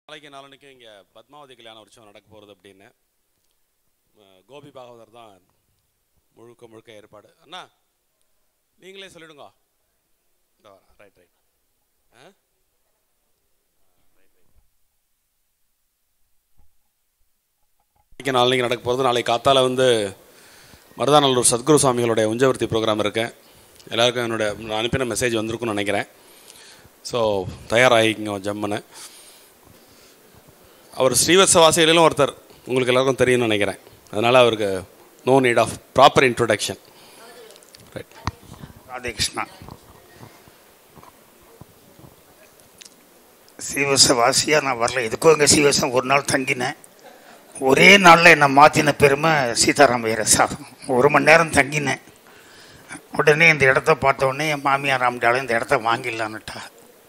நாளைக்கு நாளன்னைக்கு இங்கே பத்மாவதி கல்யாண உற்சவம் நடக்க போகிறது அப்படின்னு அஹ் கோபி பாகவதர் தான் முழுக்க முழுக்க ஏற்பாடு அண்ணா நீங்களே சொல்லிடுங்க இந்த வரேன் ரைட் ரைட் ஆ நாளைக்கு நாளைக்கு நடக்க போகிறது நாளைக்கு காத்தால வந்து மருதாநல்லூர் சத்குரு சுவாமிகளுடைய உஞ்சவர்த்தி ப்ரோக்ராம் இருக்கேன் எல்லாருக்கும் என்னுடைய நான் அனுப்பின மெசேஜ் வந்திருக்கும்னு நினைக்கிறேன் ஸோ தயாராகிங்க ஜம்முன்னு அவர் ஸ்ரீவத்ச வாசிகளிலும் ஒருத்தர் உங்களுக்கு எல்லாருக்கும் தெரியும்னு நினைக்கிறேன் அதனால் அவருக்கு no need of proper introduction right Radhe Krishna சீவச வாசியாக நான் வரல இதுக்கும் இங்கே சீவசம் ஒரு நாள் தங்கினேன் ஒரே நாளில் என்னை மாற்றின பெருமை சீதாராமையர சாதம் ஒரு மணி நேரம் தங்கினேன் உடனே இந்த இடத்த பார்த்த உடனே என் மாமியார் ராமடாலும் இந்த இடத்த வாங்கிடலான்னுட்டா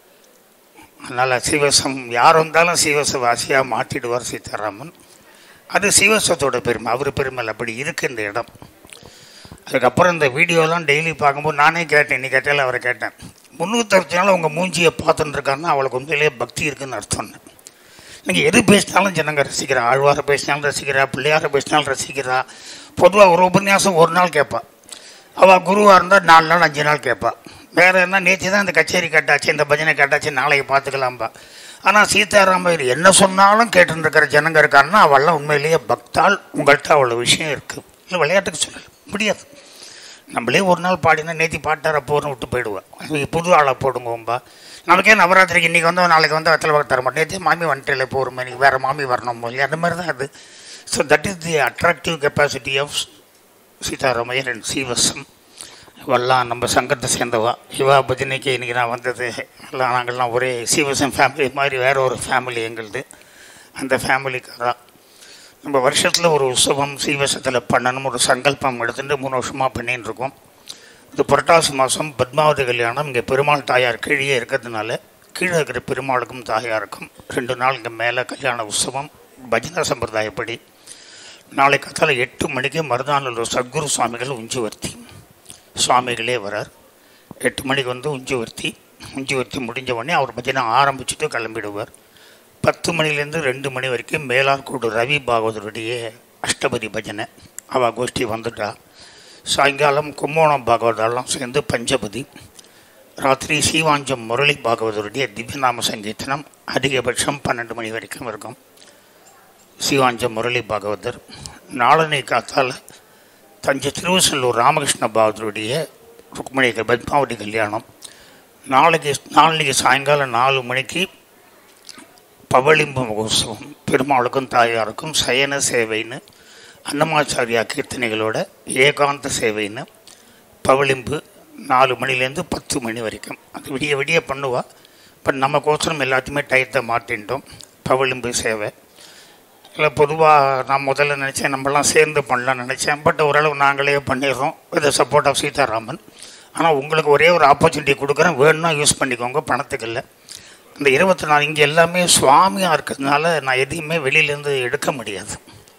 அதனால் சீவசம் யார் வந்தாலும் சீவச வாசியாக மாற்றிடுவார் சீதாராமன் அது சீவசத்தோட பெருமை அவர் பெருமை இல்லை. அப்படி இருக்கு இந்த இடம் அதுக்கப்புறம் இந்த வீடியோலாம் டெய்லி பார்க்கும்போது நானே கேட்டேன் நீ கேட்டால அவரை கேட்டேன் முந்நூற்றறுபத்தி நாள் உங்கள் மூஞ்சியை பார்த்துட்டு இருக்காருன்னா அவளுக்கு உண்மையிலேயே பக்தி இருக்குன்னு அர்த்தம் நீங்கள் எது பேசினாலும் ஜனங்க ரசிக்கிறா ஆழ்வாரை பேசினாலும் ரசிக்கிறா பிள்ளையாரை பேசினாலும் ரசிக்கிறா பொதுவாக ஒரு உபன்யாசம் ஒரு நாள் கேட்பா அவள் குருவாக இருந்தால் நாலு நாள் அஞ்சு நாள் கேட்பா வேற என்ன நேற்று தான் இந்த கச்சேரி கேட்டாச்சு இந்த பஜனை கேட்டாச்சு நாளைக்கு பார்த்துக்கலாம்பா ஆனால் சீதாராமையர் என்ன சொன்னாலும் கேட்டுட்டு இருக்கிற ஜனங்க இருக்காருன்னா அவள்லாம் உண்மையிலேயே பக்தாள் உங்கள்கிட்ட அவ்வளோ விஷயம் இருக்குது இல்லை விளையாட்டுக்கு சொல்லல முடியாது நம்மளே ஒரு நாள் பாடினா நேத்தி பாட்டார போறோம் விட்டு போயிடுவேன் அது புது ஆளை போடுங்கோம்பா நமக்கே நவராத்திரிக்கு இன்றைக்கி வந்து நாளைக்கு வந்து வெத்தலை பார்க்க தர மாட்டேன் நேற்று மாமி வந்துட்டு போகிறோம் இன்னைக்கு வேறு மாமி வரணும் இல்லையா அந்த மாதிரி தான் அது so that is the attractive capacity of Sitaramaiyar and சீவசம் இவெல்லாம் நம்ம சங்கத்தை சேர்ந்தவா இவா பஜனைக்கு இன்றைக்கி நான் வந்தது எல்லாம் நாங்கள்லாம் ஒரே சீவசம் ஃபேமிலி மாதிரி வேற ஒரு ஃபேமிலி எங்களுது அந்த ஃபேமிலிக்காரா நம்ம வருஷத்தில் ஒரு உற்சவம் சீவசத்தில் பண்ணணும் ஒரு சங்கல்பம் எடுத்துட்டு மூணு வருஷமாக பண்ணின்னு இருக்கோம் இது புரட்டாசி மாதம் பத்மாவதி கல்யாணம் இங்கே பெருமாள் தாயார் கீழே இருக்கிறதுனால கீழே இருக்கிற பெருமாளுக்கும் தாயாருக்கும் ரெண்டு நாள் இங்கே மேலே கல்யாண உற்சவம் பஜனை சம்பிரதாயப்படி நாளை காத்தால எட்டு மணிக்கு மருதானூர் சத்குரு சுவாமிகள் உஞ்சுவர்த்தி சுவாமிகளே வரார் எட்டு மணிக்கு வந்து உஞ்சுவர்த்தி உஞ்சுவர்த்தி முடிஞ்ச உடனே அவர் பஜனை ஆரம்பிச்சுட்டு கிளம்பிடுவார் பத்து மணிலேருந்து ரெண்டு மணி வரைக்கும் மேலார்கோடு ரவி பாகவதருடைய அஷ்டபதி பஜனை அவள் கோஷ்டி வந்துட்டா சாயங்காலம் கும்போணம் பாகவதெல்லாம் சேர்ந்து பஞ்சபதி ராத்திரி சீவாஞ்சம் முரளி பாகவதருடைய திவ்யநாம சங்கீர்த்தனம் அதிகபட்சம் பன்னெண்டு மணி வரைக்கும் இருக்கும் சீவாஞ்சம் முரளி பாகவதர் நாளனை காத்தால் தஞ்சை திருவசல்லூர் ராமகிருஷ்ண பாகவதருடைய ருக்மணி பத்மாவதி கல்யாணம் நாளைக்கு நாளைக்கு சாயங்காலம் நாலு மணிக்கு பவளிம்பு மகோத்சவம் பெருமாளுக்கும் தாயாருக்கும் சயன சேவைன்னு அன்னமாச்சாரியா கீர்த்தனைகளோட ஏகாந்த சேவைன்னு பவளிம்பு நாலு மணிலேருந்து பத்து மணி வரைக்கும் அது விடிய விடிய பண்ணுவா பட் நம்ம கோசரம் எல்லாத்தையுமே டயத்தை மாற்றிட்டோம் பவளிம்பு சேவை இல்லை பொதுவாக நான் முதல்ல நினச்சேன் நம்மலாம் சேர்ந்து பண்ணலாம்னு நினச்சேன் பட் ஓரளவு நாங்களே பண்ணிடுறோம் வித் சப்போர்ட் ஆஃப் சீதாராமன் ஆனால் உங்களுக்கு ஒரே ஒரு ஆப்பர்ச்சுனிட்டி கொடுக்குறேன் வேணும்னா யூஸ் பண்ணிக்கோங்க பணத்துக்கு இல்லை இந்த இருபத்தி நாலு இங்கே எல்லாமே சுவாமியாக இருக்கிறதுனால நான் எதையுமே வெளியிலேருந்து எடுக்க முடியாது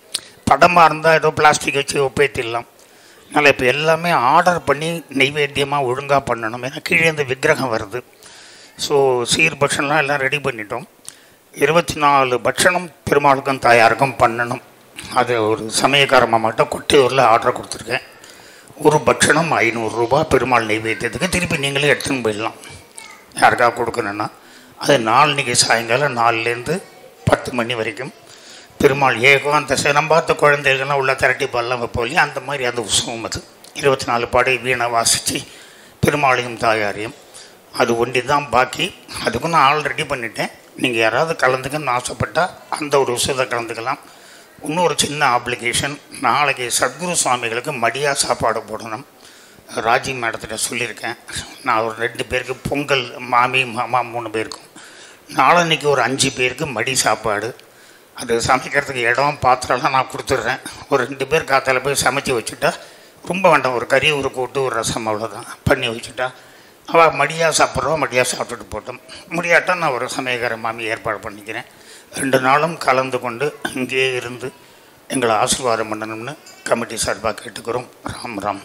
படமாக இருந்தால் ஏதோ பிளாஸ்டிக் வச்சு ஒப்பேத்திடலாம் அதனால் இப்போ எல்லாமே ஆர்டர் பண்ணி நெய்வேத்தியமாக ஒழுங்காக பண்ணணும் ஏன்னா கீழே இருந்து விக்கிரகம் வருது ஸோ சீர் பட்சம்லாம் எல்லாம் ரெடி பண்ணிட்டோம் இருபத்தி நாலு பட்சணம் பெருமாளுக்கும் தாயாருக்கும் பண்ணணும் அது ஒரு சமயக்கார மாமாட்ட கொட்டையூரில் ஆர்டர் கொடுத்துருக்கேன் ஒரு பட்சணம் ஐநூறுரூபா பெருமாள் நெய்வேத்தியத்துக்கு திருப்பி நீங்களே எடுத்துன்னு போயிடலாம் யாருக்காக கொடுக்கணுன்னா அது நாளைக்கு சாயங்காலம் நாலுலேருந்து பத்து மணி வரைக்கும் பெருமாள் ஏகம் அந்த சினம் பார்த்த குழந்தைகள்லாம் உள்ள திரட்டி பால்லாம் வைப்போம் இல்லையா அந்த மாதிரி அந்த உற்சவம் அது இருபத்தி நாலு பாடை வீணை வாசித்து பெருமாளையும் தாயாரையும் அது ஒண்டி தான் பாக்கி அதுக்கும் நான் ஆள் ரெடி பண்ணிட்டேன் நீங்கள் யாராவது கலந்துக்கன்னு ஆசைப்பட்டால் அந்த ஒரு உற்சவத்தை கலந்துக்கலாம் இன்னொரு சின்ன ஆப்ளிகேஷன் நாளைக்கு சத்குரு சுவாமிகளுக்கு மடியாக சாப்பாடு போடணும் ராஜி மேடத்திட்ட சொல்லியிருக்கேன் நான் ஒரு ரெண்டு பேருக்கு பொங்கல் மாமி மாமா மூணு பேருக்கும் நாளன்னைக்கு ஒரு அஞ்சு பேருக்கு மடி சாப்பாடு அது சமைக்கிறதுக்கு இடம் பாத்திரம்லாம் நான் கொடுத்துட்றேன் ஒரு ரெண்டு பேர் காத்தால போய் சமைச்சு வச்சுட்டா ரொம்ப வேண்டாம் ஒரு கறி ஒரு கூட்டு ஒரு ரசம் அவ்வளோதான் பண்ணி வச்சுட்டா அவள் மடியாக சாப்பிட்றோம் மடியாக சாப்பிட்டுட்டு போட்டோம் முடியாட்டா நான் ஒரு சமயக்கார மாமி ஏற்பாடு பண்ணிக்கிறேன் ரெண்டு நாளும் கலந்து கொண்டு இங்கேயே இருந்து எங்களை ஆசீர்வாதம் பண்ணணும்னு கமிட்டி சார்பாக கேட்டுக்கிறோம் ராம் ராம்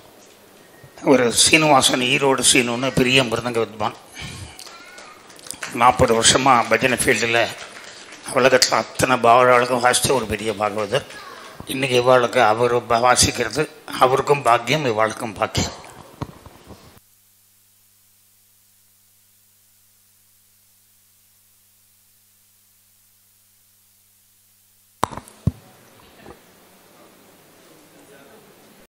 ஒரு சீனிவாசன் ஈரோடு சீனுன்னு பெரிய மிருதங்க வித்வான் நாற்பது வருஷமாக பஜனை ஃபீல்டில் உலகத்தில் அத்தனை பாவர்களுக்கும் வாசித்த ஒரு பெரிய பாகவதர் இன்றைக்கி இவாளுக்கு அவர் வாசிக்கிறது அவருக்கும் பாக்கியம் இவாளுக்கும் பாக்கியம்